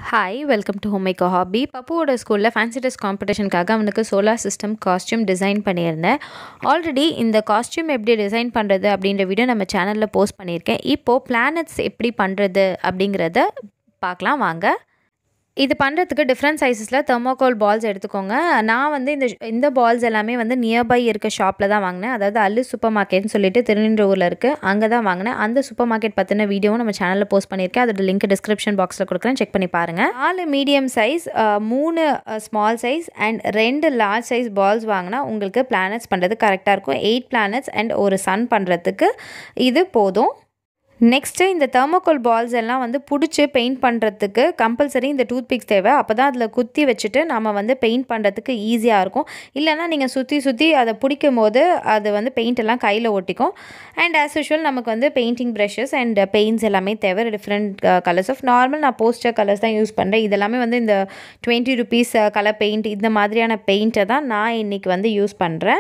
Hi welcome to home maker hobby பப்புவோட ஸ்கூலில் fancy dress காம்படிஷனுக்காக அவனுக்கு சோலார் சிஸ்டம் காஸ்டியூம் டிசைன் பண்ணியிருந்தேன் ஆல்ரெடி இந்த காஸ்டியூம் எப்படி டிசைன் பண்ணுறது அப்படின்ற வீடியோ நம்ம சேனலில் போஸ்ட் பண்ணியிருக்கேன் இப்போது பிளானட்ஸ் எப்படி பண்ணுறது அப்படிங்கிறத பார்க்கலாம் வாங்க இது பண்ணுறதுக்கு டிஃப்ரெண்ட் சைஸஸில் தெர்மோகோல் பால்ஸ் எடுத்துக்கோங்க நான் வந்து இந்த இந்த பால்ஸ் எல்லாமே வந்து நியர்பை இருக்க ஷாப்பில் தான் வாங்கினேன் அதாவது அல்லு சூப்பர் மார்க்கெட்னு சொல்லிட்டு திருநின்றவூரில் இருக்குது அங்கே தான் வாங்கினேன் அந்த சூப்பர் மார்க்கெட் பற்றின வீடியோவும் நம்ம சேனலில் போஸ்ட் பண்ணியிருக்கேன் அதோட லிங்க் டிஸ்கிரிப்ஷன் பாக்ஸில் கொடுக்குறேன் செக் பண்ணி பாருங்கள் நாலு மீடியம் சைஸ் மூணு ஸ்மால் சைஸ் அண்ட் ரெண்டு லார்ஜ் சைஸ் பால்ஸ் வாங்கினா உங்களுக்கு பிளானட்ஸ் பண்ணுறது கரெக்டாக இருக்கும் எயிட் பிளானட்ஸ் அண்ட் ஒரு சன் பண்ணுறதுக்கு இது போதும் நெக்ஸ்ட்டு இந்த தெர்மோகோல் பால்ஸ் எல்லாம் வந்து பிடிச்சி பெயிண்ட் பண்ணுறதுக்கு கம்பல்சரி இந்த டூத் பிக்ஸ் தேவை அப்போ தான் அதில் குத்தி வச்சுட்டு நம்ம வந்து பெயிண்ட் பண்ணுறதுக்கு ஈஸியாக இருக்கும் இல்லைனா நீங்கள் சுற்றி சுற்றி அதை பிடிக்கும் போது அது வந்து பெயிண்ட் எல்லாம் கையில் ஒட்டிக்கும் அண்ட் ஆஸ் யூஷுவல் நமக்கு வந்து பெயிண்டிங் ப்ரஷஸ் அண்ட் பெயிண்ட்ஸ் எல்லாமே தேவை டிஃப்ரெண்ட் கலர்ஸ் ஆஃப் நார்மல் நான் போஸ்டர் கலர்ஸ் தான் யூஸ் பண்ணுறேன் இதெல்லாமே வந்து இந்த டுவெண்ட்டி ருபீஸ் கலர் பெயிண்ட் இந்த மாதிரியான பெயிண்ட்டை தான் நான் இன்றைக்கி வந்து யூஸ் பண்ணுறேன்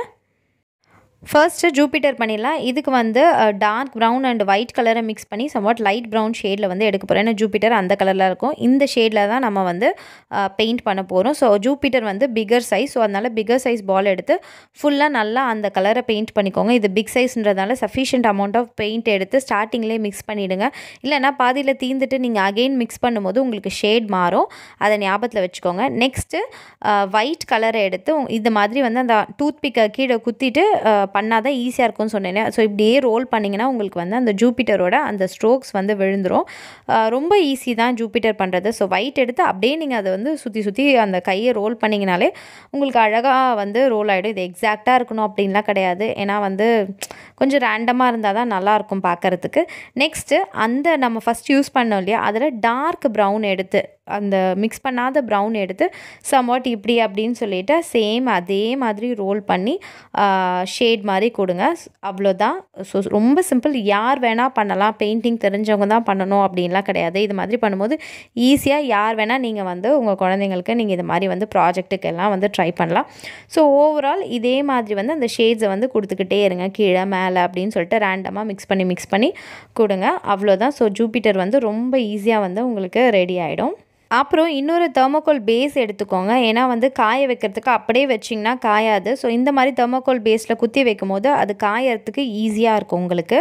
ஃபர்ஸ்ட்டு ஜூபிட்டர் பண்ணிடலாம் இதுக்கு வந்து டார்க் ப்ரௌன் அண்ட் ஒயிட் கலரை மிக்ஸ் பண்ணி சம்வாட் லைட் ப்ரௌன் ஷேடில் வந்து எடுக்க போகிறேன் ஏன்னா ஜூபிட்டர் அந்த கலரில் இருக்கும் இந்த ஷேடில் தான் நம்ம வந்து பெயிண்ட் பண்ண போகிறோம் ஸோ ஜூபிட்டர் வந்து பிகர் சைஸ் ஸோ அதனால் பிகர் சைஸ் பால் எடுத்து ஃபுல்லாக நல்லா அந்த கலரை பெயிண்ட் பண்ணிக்கோங்க இது பிக் சைஸ்ன்றதால சஃபிஷியன்ட் அமௌண்ட் ஆஃப் பெயிண்ட் எடுத்து ஸ்டார்டிங்லேயே மிக்ஸ் பண்ணிவிடுங்க இல்லைனா பாதியில் தீர்ந்துட்டு நீங்கள் அகெயின் மிக்ஸ் பண்ணும்போது உங்களுக்கு ஷேட் மாறும் அதை ஞாபகத்தில் வச்சுக்கோங்க நெக்ஸ்ட்டு ஒயிட் கலரை எடுத்து இந்த மாதிரி வந்து அந்த டூத் பிக்கை கீழே குத்திட்டு பண்ணால் தான் ஈஸியாக இருக்கும்னு சொன்னேன் ஸோ இப்படியே ரோல் பண்ணிங்கன்னா உங்களுக்கு வந்து அந்த ஜூபிட்டரோட அந்த ஸ்ட்ரோக்ஸ் வந்து விழுந்துடும் ரொம்ப ஈஸி தான் ஜூபிட்டர் பண்ணுறது ஸோ ஒயிட் எடுத்து அப்படியே நீங்கள் அதை வந்து சுற்றி சுற்றி அந்த கையை ரோல் பண்ணிங்கனாலே உங்களுக்கு அழகாக வந்து ரோல் ஆகிடும் இது எக்ஸாக்டாக இருக்கணும் அப்படின்லாம் கிடையாது ஏன்னா வந்து கொஞ்சம் ரேண்டமாக இருந்தால் தான் நல்லாயிருக்கும் பார்க்குறதுக்கு நெக்ஸ்ட்டு அந்த நம்ம ஃபஸ்ட் யூஸ் பண்ணோம் இல்லையா அதில் டார்க் ப்ரௌன் எடுத்து அந்த மிக்ஸ் பண்ணாத ப்ரௌன் எடுத்து சம்வாட் இப்படி அப்படின்னு சொல்லிட்டு சேம் அதே மாதிரி ரோல் பண்ணி ஷேட் மாதிரி கொடுங்க அவ்வளோதான் ஸோ ரொம்ப சிம்பிள் யார் வேணால் பண்ணலாம் பெயிண்டிங் தெரிஞ்சவங்க தான் பண்ணணும் அப்படின்லாம் கிடையாது இது மாதிரி பண்ணும்போது ஈஸியாக யார் வேணால் நீங்கள் வந்து உங்கள் குழந்தைங்களுக்கு நீங்கள் இது மாதிரி வந்து ப்ராஜெக்ட்டுக்கு எல்லாம் வந்து ட்ரை பண்ணலாம் ஸோ ஓவரால் இதே மாதிரி வந்து அந்த ஷேட்ஸை வந்து கொடுத்துக்கிட்டே இருங்க கீழே மேலே அப்படின்னு சொல்லிட்டு ரேண்டமாக மிக்ஸ் பண்ணி மிக்ஸ் பண்ணி கொடுங்க அவ்வளோதான் ஸோ ஜூபிட்டர் வந்து ரொம்ப ஈஸியாக வந்து உங்களுக்கு ரெடி ஆகிடும் அப்புறம் இன்னொரு தெர்மோகோல் பேஸ் எடுத்துக்கோங்க ஏன்னா வந்து காய வைக்கிறதுக்கு அப்படியே வச்சிங்கன்னா காயாது ஸோ இந்த மாதிரி தெர்மோகோல் பேஸில் குத்தி வைக்கும் போது அது காயறதுக்கு ஈஸியாக இருக்கும் உங்களுக்கு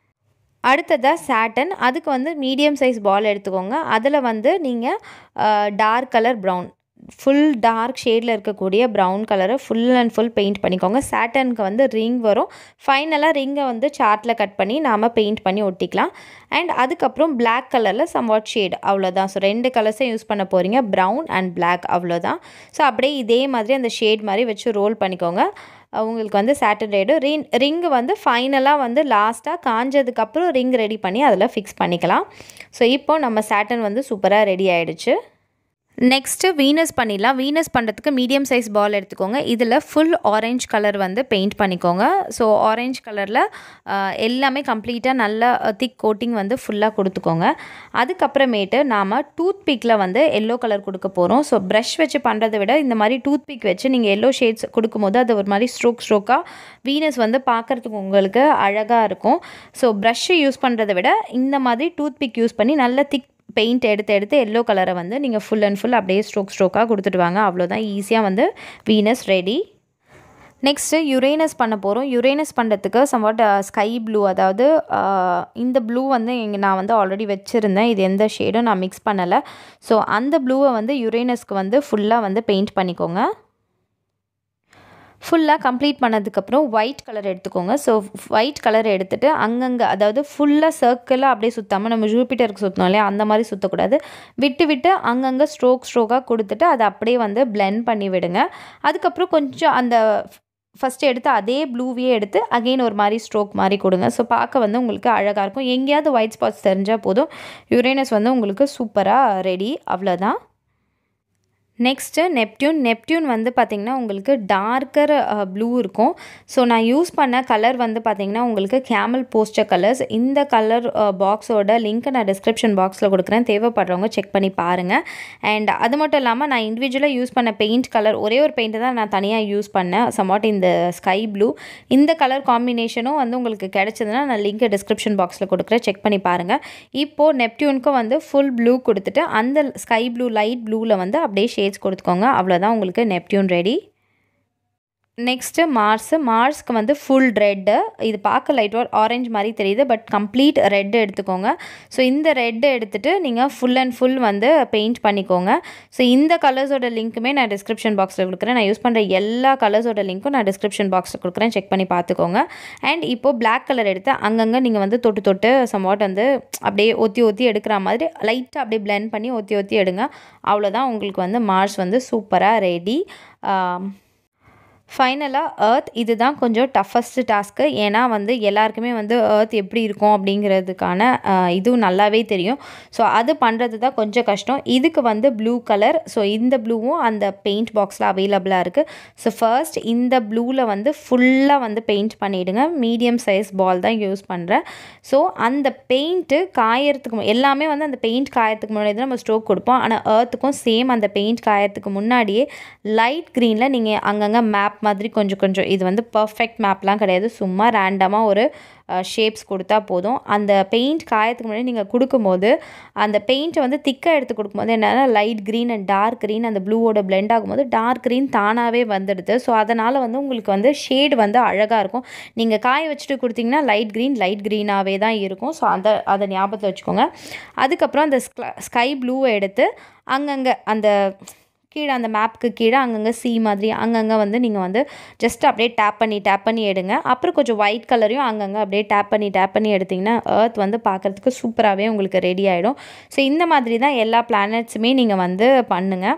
அடுத்ததாக சாட்டன் அதுக்கு வந்து மீடியம் சைஸ் பால் எடுத்துக்கோங்க அதில் வந்து நீங்கள் dark colour brown full dark ஷேடில் இருக்கக்கூடிய ப்ரௌன் கலரை ஃபுல் அண்ட் ஃபுல் பெயிண்ட் பண்ணிக்கோங்க சாட்டனுக்கு வந்து ரிங் வரும் ஃபைனலாக ரிங்கை வந்து சார்ட்டில் கட் பண்ணி நாம் பெயிண்ட் பண்ணி ஒட்டிக்கலாம் அண்ட் அதுக்கப்புறம் பிளாக் கலரில் சம்வாட் ஷேட் அவ்வளோதான் ஸோ ரெண்டு கலர்ஸையும் யூஸ் பண்ண போகிறீங்க ப்ரௌன் அண்ட் பிளாக் அவ்வளோதான் ஸோ அப்படியே இதே மாதிரி அந்த ஷேட் மாதிரி வச்சு ரோல் பண்ணிக்கோங்க உங்களுக்கு வந்து சாட்டர்டேடு ரிங் ரிங்கு வந்து ஃபைனலாக வந்து லாஸ்ட்டாக காஞ்சதுக்கப்புறம் ரிங் ரெடி பண்ணி அதில் ஃபிக்ஸ் பண்ணிக்கலாம் ஸோ இப்போ நம்ம சாட்டன் வந்து சூப்பராக ரெடி ஆகிடுச்சு நெக்ஸ்ட்டு வீனஸ் பண்ணிடலாம் வீனஸ் பண்ணுறதுக்கு மீடியம் சைஸ் பால் எடுத்துக்கோங்க இதில் ஃபுல் ஆரஞ்ச் கலர் வந்து பெயிண்ட் பண்ணிக்கோங்க ஸோ ஆரஞ்ச் கலரில் எல்லாமே கம்ப்ளீட்டாக நல்லா திக் கோட்டிங் வந்து ஃபுல்லாக கொடுத்துக்கோங்க அதுக்கப்புறமேட்டு நாம் டூத் பிக்கில் வந்து எல்லோ கலர் கொடுக்க போகிறோம் ஸோ ப்ரஷ் வச்சு பண்ணுறதை விட இந்த மாதிரி டூத் பிக் வச்சு நீங்கள் எல்லோ ஷேட்ஸ் கொடுக்கும்போது அது ஒரு மாதிரி ஸ்ட்ரோக் ஸ்ட்ரோக்காக வீனஸ் வந்து பார்க்குறதுக்கு உங்களுக்கு அழகாக இருக்கும் ஸோ ப்ரஷ்ஷை யூஸ் பண்ணுறதை விட இந்த மாதிரி டூத் பிக் யூஸ் பண்ணி நல்ல திக் பெயிண்ட் எடுத்து எடுத்து எல்லோ கலரை வந்து நீங்கள் ஃபுல் அண்ட் ஃபுல் அப்படியே ஸ்ட்ரோக் ஸ்ட்ரோக்காக கொடுத்துட்டு வாங்க அவ்வளோதான் ஈஸியாக வந்து வீனஸ் ரெடி நெக்ஸ்ட்டு யுரேனஸ் பண்ண போகிறோம் யுரேனஸ் பண்ணுறதுக்கு சம்வாட் ஸ்கை ப்ளூ அதாவது இந்த ப்ளூ வந்து இங்கே நான் வந்து ஆல்ரெடி வச்சுருந்தேன் இது எந்த ஷேடும் நான் மிக்ஸ் பண்ணலை ஸோ அந்த ப்ளூவை வந்து யுரேனஸ்க்கு வந்து ஃபுல்லாக வந்து பெயிண்ட் பண்ணிக்கோங்க ஃபுல்லாக கம்ப்ளீட் பண்ணதுக்கப்புறம் ஒயிட் கலர் எடுத்துக்கோங்க ஸோ ஒயிட் கலர் எடுத்துகிட்டு அங்கங்கே அதாவது ஃபுல்லாக சர்க்கிளாக அப்படியே சுற்றாமல் நம்ம ஜூபிட்டருக்கு சுற்றணும் இல்லையா அந்த மாதிரி சுற்றக்கூடாது விட்டு விட்டு அங்கங்கே ஸ்ட்ரோக் ஸ்ட்ரோக்காக கொடுத்துட்டு அதை அப்படியே வந்து பிளெண்ட் பண்ணி விடுங்க அதுக்கப்புறம் கொஞ்சம் அந்த ஃபஸ்ட்டு எடுத்து அதே ப்ளூவையே எடுத்து அகெயின் ஒரு மாதிரி ஸ்ட்ரோக் மாதிரி கொடுங்க ஸோ பார்க்க வந்து உங்களுக்கு அழகாக இருக்கும் எங்கேயாவது ஒயிட் ஸ்பாட்ஸ் தெரிஞ்சால் போதும் யுரேனஸ் வந்து உங்களுக்கு சூப்பராக ரெடி அவ்வளோதான் நெக்ஸ்ட்டு நெப்டியூன் நெப்டியூன் வந்து பார்த்திங்கன்னா உங்களுக்கு டார்க்கர் ப்ளூ இருக்கும் ஸோ நான் யூஸ் பண்ண கலர் வந்து பார்த்திங்கன்னா உங்களுக்கு கேமல் போஸ்டர் கலர்ஸ் இந்த கலர் பாக்ஸோட லிங்க்கை நான் டிஸ்கிரிப்ஷன் பாக்ஸில் கொடுக்குறேன் தேவைப்படுறவங்க செக் பண்ணி பாருங்கள் அண்ட் அது மட்டும் இல்லாமல் நான் இண்டிவிஜுவலாக யூஸ் பண்ண பெயிண்ட் கலர் ஒரே ஒரு பெயிண்ட்டை தான் நான் தனியாக யூஸ் பண்ணேன் சம்வாட் இந்த ஸ்கை ப்ளூ இந்த கலர் காம்பினேஷனும் வந்து உங்களுக்கு கிடச்சதுன்னா நான் லிங்க்கை டிஸ்கிரிப்ஷன் பாக்ஸில் கொடுக்குறேன் செக் பண்ணி பாருங்கள் இப்போது நெப்டியூனுக்கும் வந்து ஃபுல் ப்ளூ கொடுத்துட்டு அந்த ஸ்கை ப்ளூ லைட் ப்ளூவில் வந்து அப்படியே ஷேட்ஸ் கொடுத்துக்கோங்க அவ்வளோதான் உங்களுக்கு நெப்டியூன் ரெடி நெக்ஸ்ட்டு மார்ஸு மார்ஸ்க்கு வந்து ஃபுல் ரெட்டு இது பார்க்க லைட் ஆரஞ்ச் மாதிரி தெரியுது பட் கம்ப்ளீட் ரெட்டு எடுத்துக்கோங்க ஸோ இந்த ரெட்டு எடுத்துகிட்டு நீங்கள் ஃபுல் அண்ட் ஃபுல் வந்து பெயிண்ட் பண்ணிக்கோங்க ஸோ இந்த கலர்ஸோட லிங்க்குமே நான் டிஸ்கிரிப்ஷன் பாக்ஸில் கொடுக்குறேன் நான் யூஸ் பண்ணுற எல்லா கலர்ஸோட லிங்க்கும் நான் டிஸ்கிரிப்ஷன் பாக்ஸில் கொடுக்குறேன் செக் பண்ணி பார்த்துக்கோங்க அண்ட் இப்போது பிளாக் கலர் எடுத்து அங்கங்கே நீங்கள் வந்து தொட்டு தொட்டு சம்வாட் வந்து அப்படியே ஒத்தி ஒத்தி எடுக்கிற மாதிரி லைட்டாக அப்படியே பிளெண்ட் பண்ணி ஒத்தி ஒத்தி எடுங்க அவ்வளோதான் உங்களுக்கு வந்து மார்ஸ் வந்து சூப்பராக ரெடி ஃபைனலாக ஏர்த் இதுதான் கொஞ்சம் டஃபஸ்ட்டு டாஸ்க்கு ஏன்னா வந்து எல்லாருக்குமே வந்து ஏர்த் எப்படி இருக்கும் அப்படிங்கிறதுக்கான இதுவும் நல்லாவே தெரியும் ஸோ அது பண்ணுறது தான் கொஞ்சம் கஷ்டம் இதுக்கு வந்து ப்ளூ கலர் ஸோ இந்த ப்ளூவும் அந்த பெயிண்ட் பாக்ஸில் அவைலபிளாக இருக்குது ஸோ ஃபர்ஸ்ட் இந்த ப்ளூவில் வந்து ஃபுல்லாக வந்து பெயிண்ட் பண்ணிவிடுங்க மீடியம் சைஸ் பால் தான் யூஸ் பண்ணுறேன் ஸோ அந்த பெயிண்ட்டு காயறதுக்கு எல்லாமே வந்து அந்த பெயிண்ட் காயறதுக்கு முன்னாடி தான் நம்ம ஸ்ட்ரோக் கொடுப்போம் ஆனால் ஏர்த்துக்கும் சேம் அந்த பெயிண்ட் காயறதுக்கு முன்னாடியே லைட் க்ரீனில் நீங்கள் அங்கங்கே மேப் மாதிரி கொஞ்சம் கொஞ்சம் இது வந்து பர்ஃபெக்ட் மேப்லாம் கிடையாது சும்மா ரேண்டமாக ஒரு ஷேப்ஸ் கொடுத்தா போதும் அந்த பெயிண்ட் காயத்துக்கு முன்னாடி நீங்கள் கொடுக்கும்போது அந்த பெயிண்ட்டை வந்து திக்காக எடுத்து கொடுக்கும்போது என்னென்னா light green and dark green அந்த ப்ளூவோட பிளெண்ட் ஆகும்போது டார்க் க்ரீன் தானாகவே வந்துடுது ஸோ அதனால் வந்து உங்களுக்கு வந்து ஷேடு வந்து அழகாக இருக்கும் நீங்கள் காய வச்சுட்டு கொடுத்தீங்கன்னா லைட் க்ரீன் லைட் க்ரீனாகவே தான் இருக்கும் ஸோ அந்த அதை ஞாபகத்தில் வச்சுக்கோங்க அதுக்கப்புறம் அந்த ஸ்கை ப்ளூவை எடுத்து அங்கங்கே அந்த கீழே அந்த மேப்க்கு கீழே அங்கங்கே சி மாதிரி அங்கங்கே வந்து நீங்கள் வந்து ஜஸ்ட் அப்படியே டேப் பண்ணி டேப் பண்ணி எடுங்க அப்புறம் கொஞ்சம் ஒயிட் கலரையும் அங்கங்கே அப்படியே டேப் பண்ணி டேப் பண்ணி எடுத்திங்கன்னா ஏர்த் வந்து பார்க்குறதுக்கு சூப்பராகவே உங்களுக்கு ரெடி ஆகிடும் ஸோ இந்த மாதிரி தான் எல்லா பிளானட்ஸுமே நீங்கள் வந்து பண்ணுங்கள்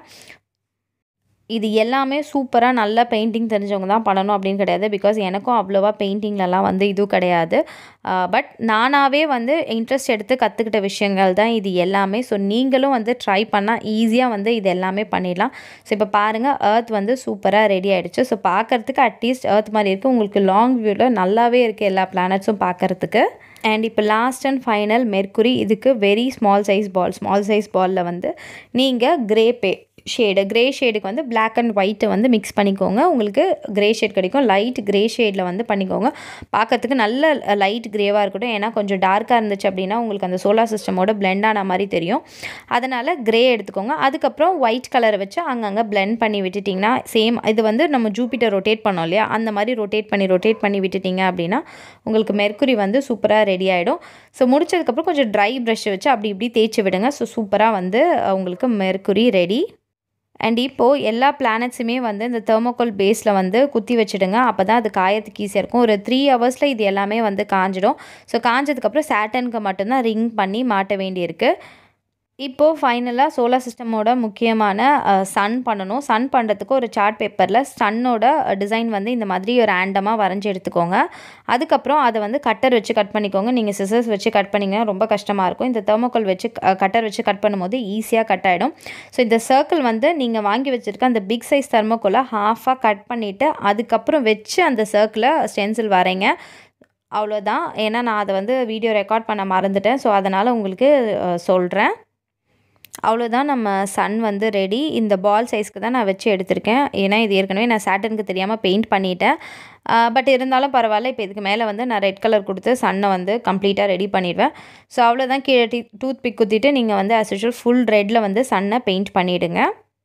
இது எல்லாமே சூப்பராக நல்லா பெயிண்டிங் தெரிஞ்சவங்க தான் பண்ணணும் அப்படின்னு கிடையாது பிகாஸ் எனக்கும் அவ்வளோவா பெயிண்டிங்லலாம் வந்து இதுவும் கிடையாது பட் நானாகவே வந்து இன்ட்ரெஸ்ட் எடுத்து கற்றுக்கிட்ட விஷயங்கள் தான் இது எல்லாமே ஸோ நீங்களும் வந்து ட்ரை பண்ணால் ஈஸியாக வந்து இது எல்லாமே பண்ணிடலாம் ஸோ இப்போ பாருங்கள் ஏர்த் வந்து சூப்பராக ரெடி ஆகிடுச்சு ஸோ பார்க்குறதுக்கு அட்லீஸ்ட் ஏர்த் மாதிரி இருக்குது உங்களுக்கு லாங் வியூவில் நல்லாவே இருக்குது எல்லா பிளானட்ஸும் பார்க்குறதுக்கு அண்ட் இப்போ லாஸ்ட் அண்ட் ஃபைனல் மெர்க்குரி இதுக்கு very small size ball small size பாலில் வந்து நீங்கள் கிரே பே ஷேடு க்ரே ஷேடுக்கு வந்து பிளாக் அண்ட் ஒயிட்டை வந்து மிக்ஸ் பண்ணிக்கோங்க உங்களுக்கு க்ரே ஷேட் கிடைக்கும் லைட் க்ரே ஷேடில் வந்து பண்ணிக்கோங்க பார்க்கறதுக்கு நல்ல லைட் க்ரேவாக இருக்கட்டும் ஏன்னா கொஞ்சம் டார்க்காக இருந்துச்சு அப்படின்னா உங்களுக்கு அந்த சோலார் சிஸ்டமோட பிளெண்ட் ஆன மாதிரி தெரியும் அதனால் க்ரே எடுத்துக்கோங்க அதுக்கப்புறம் ஒயிட் கலரை வச்சு அங்கங்கே பிளெண்ட் பண்ணி விட்டுட்டிங்கன்னா சேம் இது வந்து நம்ம ஜூபிட்டர் ரொட்டேட் பண்ணோம் இல்லையா அந்த மாதிரி ரொட்டேட் பண்ணி ரொட்டேட் பண்ணி விட்டுட்டிங்க அப்படின்னா உங்களுக்கு மெர்க்குரி வந்து சூப்பராக ரெடி ஆகிடும் ஸோ முடிச்சதுக்கப்புறம் கொஞ்சம் ட்ரை ப்ரஷ் வச்சு அப்படி இப்படி தேய்ச்சி விடுங்க ஸோ சூப்பராக வந்து உங்களுக்கு மெர்க்குரி ரெடி அண்ட் இப்போது எல்லா பிளானட்ஸுமே வந்து இந்த தெர்மோகோல் பேஸில் வந்து குத்தி வச்சுடுங்க அப்போ தான் அது காயத்துக்கு ஈஸியாக இருக்கும் ஒரு த்ரீ ஹவர்ஸில் இது எல்லாமே வந்து காஞ்சிடும் ஸோ காஞ்சதுக்கப்புறம் சேட்டனுக்கு மட்டும்தான் ரிங் பண்ணி மாட்ட வேண்டியிருக்கு இப்போது ஃபைனலாக சோலார் சிஸ்டமோட முக்கியமான சன் பண்ணணும் சன் பண்ணுறதுக்கு ஒரு சார்ட் பேப்பரில் சன்னோட டிசைன் வந்து இந்த மாதிரி ஒரு ரேண்டமாக வரைஞ்சி எடுத்துக்கோங்க அதுக்கப்புறம் அதை வந்து கட்டர் வச்சு கட் பண்ணிக்கோங்க நீங்கள் சிசர்ஸ் வச்சு கட் பண்ணிங்க ரொம்ப கஷ்டமாக இருக்கும் இந்த தெர்மோக்கோல் வச்சு கட்டர் வச்சு கட் பண்ணும்போது ஈஸியாக கட் ஆகிடும் ஸோ இந்த சர்க்கிள் வந்து நீங்கள் வாங்கி வச்சுருக்க அந்த பிக் சைஸ் தெர்மோக்கோலை ஹாஃபாக கட் பண்ணிவிட்டு அதுக்கப்புறம் வச்சு அந்த சர்க்கிளை ஸ்டென்சில் வரைங்க அவ்வளோதான் ஏன்னா நான் அதை வந்து வீடியோ ரெக்கார்ட் பண்ண மறந்துட்டேன் ஸோ அதனால் உங்களுக்கு சொல்கிறேன் அவ்வளோதான் நம்ம சன் வந்து ரெடி இந்த பால் சைஸ்க்கு தான் நான் வச்சு எடுத்திருக்கேன் ஏன்னா இது ஏற்கனவே நான் சேட்டனுக்கு தெரியாமல் பெயிண்ட் பண்ணிட்டேன் பட் இருந்தாலும் பரவாயில்ல இப்போ இதுக்கு மேலே வந்து நான் ரெட் கலர் கொடுத்து சன்னை வந்து கம்ப்ளீட்டாக ரெடி பண்ணிடுவேன் ஸோ அவ்வளோதான் கீழே டீ டூத் பிக் குத்திட்டு நீங்கள் வந்து ஆஸ் யூஷுவல் ஃபுல் ரெட்டில் வந்து சன்னை பெயிண்ட் பண்ணிவிடுங்க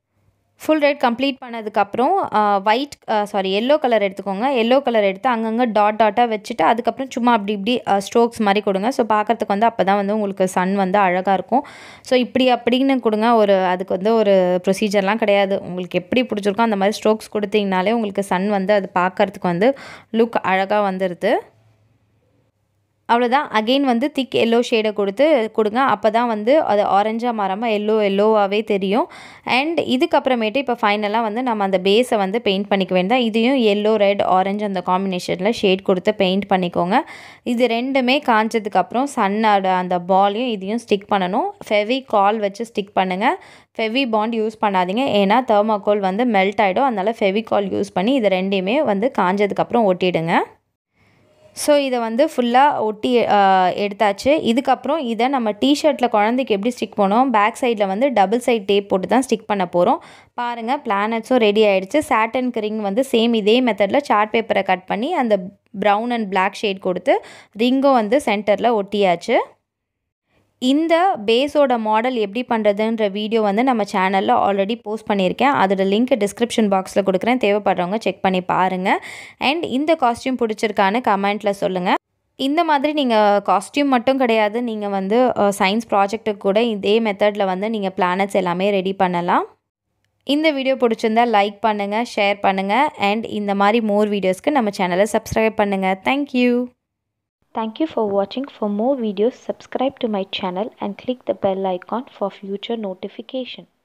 ஃபுல் ரெட் கம்ப்ளீட் பண்ணதுக்கப்புறம் ஒயிட் சாரி எல்லோ கலர் எடுத்துக்கோங்க எல்லோ கலர் எடுத்து அங்கங்கே டாட் டாட்டாக வச்சுட்டு அதுக்கப்புறம் சும்மா அப்படி இப்படி ஸ்ட்ரோக்ஸ் மாதிரி கொடுங்க ஸோ பார்க்குறதுக்கு வந்து அப்போ தான் வந்து உங்களுக்கு சன் வந்து அழகாக இருக்கும் ஸோ இப்படி அப்படின்னு கொடுங்க ஒரு அதுக்கு வந்து ஒரு ப்ரொசீஜர்லாம் கிடையாது உங்களுக்கு எப்படி பிடிச்சிருக்கோ அந்த மாதிரி ஸ்ட்ரோக்ஸ் கொடுத்தீங்கனாலே உங்களுக்கு சன் வந்து அது பார்க்குறதுக்கு வந்து லுக் அழகாக வந்துடுது அவ்வளோதான் அகெயின் வந்து திக் எல்லோ ஷேடை கொடுத்து கொடுங்க அப்போ தான் வந்து அது ஆரஞ்சாக மாறாமல் எல்லோ எல்லோவாகவே தெரியும் அண்ட் இதுக்கப்புறமேட்டு இப்போ ஃபைனலாக வந்து நம்ம அந்த பேஸை வந்து பெயிண்ட் பண்ணிக்க வேண்டாம் இதையும் எல்லோ ரெட் ஆரஞ்சு அந்த காம்பினேஷனில் ஷேட் கொடுத்து பெயிண்ட் பண்ணிக்கோங்க இது ரெண்டுமே காஞ்சதுக்கப்புறம் சன்னோட அந்த பாலையும் இதையும் ஸ்டிக் பண்ணணும் ஃபெவி கால் வச்சு ஸ்டிக் பண்ணுங்கள் ஃபெவி பாண்ட் யூஸ் பண்ணாதீங்க ஏன்னா தெர்மாக்கோல் வந்து மெல்ட் ஆகிடும் அதனால் ஃபெவிகால் யூஸ் பண்ணி இது ரெண்டையுமே வந்து காஞ்சதுக்கப்புறம் ஒட்டிடுங்க ஸோ இதை வந்து ஃபுல்லாக ஒட்டி எடுத்தாச்சு இதுக்கப்புறம் இதை நம்ம டிஷர்ட்டில் குழந்தைக்கு எப்படி ஸ்டிக் பண்ணோம் பேக் சைடில் வந்து டபுள் சைட் டேப் போட்டு தான் ஸ்டிக் பண்ண போகிறோம் பாருங்கள் பிளானட்ஸும் ரெடி ஆகிடுச்சு சாட்டனுக்கு ரிங் வந்து சேம் இதே மெத்தடில் சார்ட் பேப்பரை கட் பண்ணி அந்த ப்ரௌன் அண்ட் பிளாக் ஷேட் கொடுத்து ரிங்கும் வந்து சென்டரில் ஒட்டியாச்சு இந்த பேஸோட மாடல் எப்படி பண்ணுறதுன்ற வீடியோ வந்து நம்ம சேனலில் ஆல்ரெடி போஸ்ட் பண்ணியிருக்கேன் அதோட லிங்க் டிஸ்கிரிப்ஷன் பாக்ஸில் கொடுக்குறேன் தேவைப்படுறவங்க செக் பண்ணி பாருங்கள் அண்ட் இந்த காஸ்டியூம் பிடிச்சிருக்கான்னு கமெண்ட்டில் சொல்லுங்கள் இந்த மாதிரி நீங்கள் காஸ்டியூம் மட்டும் கிடையாது நீங்கள் வந்து சயின்ஸ் ப்ராஜெக்ட்டுக்கு கூட இதே மெத்தடில் வந்து நீங்கள் பிளானட்ஸ் எல்லாமே ரெடி பண்ணலாம் இந்த வீடியோ பிடிச்சிருந்தா லைக் பண்ணுங்கள் ஷேர் பண்ணுங்கள் அண்ட் இந்த மாதிரி மோர் வீடியோஸ்க்கு நம்ம சேனலை சப்ஸ்கிரைப் பண்ணுங்கள் thank you Thank you for watching. For more videos, subscribe to my channel and click the bell icon for future notification.